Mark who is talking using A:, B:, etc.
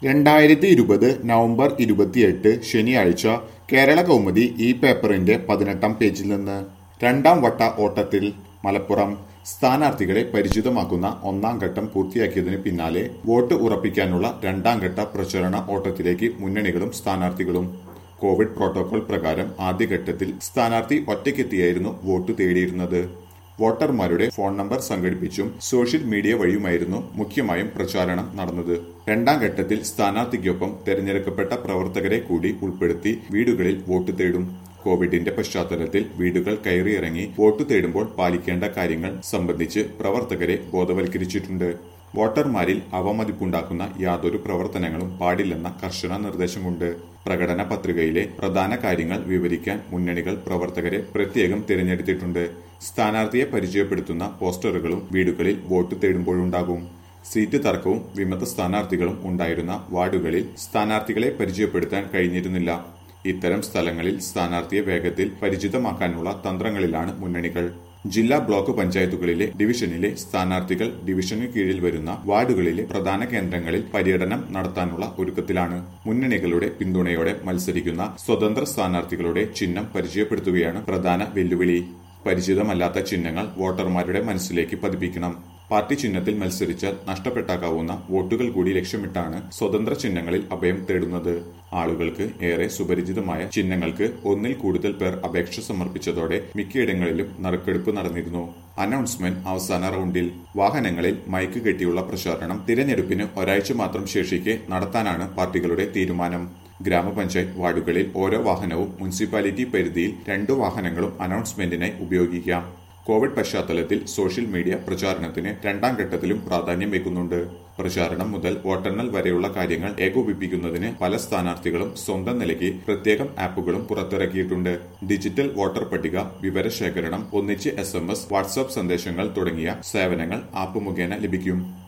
A: രണ്ടായിരത്തി ഇരുപത് നവംബർ ഇരുപത്തിയെട്ട് ശനിയാഴ്ച കേരള കൗമുദി ഈ പേപ്പറിന്റെ പതിനെട്ടാം പേജിൽ നിന്ന് രണ്ടാം വട്ട ഓട്ടത്തിൽ മലപ്പുറം സ്ഥാനാർത്ഥികളെ പരിചിതമാക്കുന്ന ഒന്നാം ഘട്ടം പൂർത്തിയാക്കിയതിന് പിന്നാലെ വോട്ട് ഉറപ്പിക്കാനുള്ള രണ്ടാം ഘട്ട പ്രചരണ ഓട്ടത്തിലേക്ക് മുന്നണികളും സ്ഥാനാർത്ഥികളും കോവിഡ് പ്രോട്ടോകോൾ പ്രകാരം ആദ്യഘട്ടത്തിൽ സ്ഥാനാർത്ഥി ഒറ്റയ്ക്കെത്തിയായിരുന്നു വോട്ട് തേടിയിരുന്നത് വോട്ടർമാരുടെ ഫോൺ നമ്പർ സംഘടിപ്പിച്ചും സോഷ്യൽ മീഡിയ വഴിയുമായിരുന്നു മുഖ്യമായും പ്രചാരണം നടന്നത് രണ്ടാം ഘട്ടത്തിൽ സ്ഥാനാർത്ഥിക്കൊപ്പം തെരഞ്ഞെടുക്കപ്പെട്ട പ്രവർത്തകരെ കൂടി ഉൾപ്പെടുത്തി വീടുകളിൽ വോട്ട് തേടും കോവിഡിന്റെ പശ്ചാത്തലത്തിൽ വീടുകൾ കയറിയിറങ്ങി വോട്ട് തേടുമ്പോൾ പാലിക്കേണ്ട കാര്യങ്ങൾ സംബന്ധിച്ച് പ്രവർത്തകരെ ബോധവൽക്കരിച്ചിട്ടുണ്ട് വോട്ടർമാരിൽ അവമതിപ്പുണ്ടാക്കുന്ന യാതൊരു പ്രവർത്തനങ്ങളും പാടില്ലെന്ന കർശന നിർദ്ദേശമുണ്ട് പ്രകടന പത്രികയിലെ പ്രധാന കാര്യങ്ങൾ വിവരിക്കാൻ മുന്നണികൾ പ്രവർത്തകരെ പ്രത്യേകം തിരഞ്ഞെടുത്തിട്ടുണ്ട് സ്ഥാനാർത്ഥിയെ പരിചയപ്പെടുത്തുന്ന പോസ്റ്ററുകളും വീടുകളിൽ വോട്ട് തേടുമ്പോഴുണ്ടാകും സീറ്റ് തർക്കവും വിമത സ്ഥാനാർത്ഥികളും ഉണ്ടായിരുന്ന വാർഡുകളിൽ സ്ഥാനാർത്ഥികളെ പരിചയപ്പെടുത്താൻ കഴിഞ്ഞിരുന്നില്ല ഇത്തരം സ്ഥലങ്ങളിൽ സ്ഥാനാർത്ഥിയെ വേഗത്തിൽ പരിചിതമാക്കാനുള്ള തന്ത്രങ്ങളിലാണ് മുന്നണികൾ ജില്ലാ ബ്ലോക്ക് പഞ്ചായത്തുകളിലെ ഡിവിഷനിലെ സ്ഥാനാർത്ഥികൾ ഡിവിഷനു കീഴിൽ വരുന്ന വാർഡുകളിലെ പ്രധാന കേന്ദ്രങ്ങളിൽ പര്യടനം നടത്താനുള്ള ഒരുക്കത്തിലാണ് മുന്നണികളുടെ പിന്തുണയോടെ മത്സരിക്കുന്ന സ്വതന്ത്ര സ്ഥാനാർത്ഥികളുടെ ചിഹ്നം പരിചയപ്പെടുത്തുകയാണ് പ്രധാന വെല്ലുവിളി പരിചിതമല്ലാത്ത ചിഹ്നങ്ങൾ വോട്ടർമാരുടെ മനസ്സിലേക്ക് പതിപ്പിക്കണം പാർട്ടി ചിഹ്നത്തിൽ മത്സരിച്ചാൽ നഷ്ടപ്പെട്ടേക്കാവുന്ന വോട്ടുകൾ കൂടി ലക്ഷ്യമിട്ടാണ് സ്വതന്ത്ര ചിഹ്നങ്ങളിൽ അഭയം തേടുന്നത് ആളുകൾക്ക് ഏറെ സുപരിചിതമായ ചിഹ്നങ്ങൾക്ക് ഒന്നിൽ കൂടുതൽ പേർ അപേക്ഷ സമർപ്പിച്ചതോടെ മിക്കയിടങ്ങളിലും നറുക്കെടുപ്പ് നടന്നിരുന്നു അനൗൺസ്മെന്റ് അവസാന റൗണ്ടിൽ വാഹനങ്ങളിൽ മൈക്ക് കെട്ടിയുള്ള പ്രചാരണം തിരഞ്ഞെടുപ്പിന് ഒരാഴ്ച മാത്രം ശേഷിക്കെ നടത്താനാണ് പാർട്ടികളുടെ തീരുമാനം ഗ്രാമപഞ്ചായത്ത് വാർഡുകളിൽ ഓരോ വാഹനവും മുനിസിപ്പാലിറ്റി പരിധിയിൽ രണ്ടു വാഹനങ്ങളും അനൗൺസ്മെന്റിനായി ഉപയോഗിക്കാം കോവിഡ് പശ്ചാത്തലത്തിൽ സോഷ്യൽ മീഡിയ പ്രചാരണത്തിന് രണ്ടാം ഘട്ടത്തിലും പ്രാധാന്യം വെക്കുന്നുണ്ട് പ്രചാരണം മുതൽ വോട്ടെണ്ണൽ വരെയുള്ള കാര്യങ്ങൾ ഏകോപിപ്പിക്കുന്നതിന് പല സ്ഥാനാർത്ഥികളും സ്വന്തം നിലയ്ക്ക് പ്രത്യേകം ആപ്പുകളും പുറത്തിറക്കിയിട്ടുണ്ട് ഡിജിറ്റൽ വോട്ടർ പട്ടിക വിവരശേഖരണം ഒന്നിച്ച് എസ് എം എസ് വാട്സ്ആപ്പ് സന്ദേശങ്ങൾ തുടങ്ങിയ സേവനങ്ങൾ ആപ്പ് മുഖേന ലഭിക്കും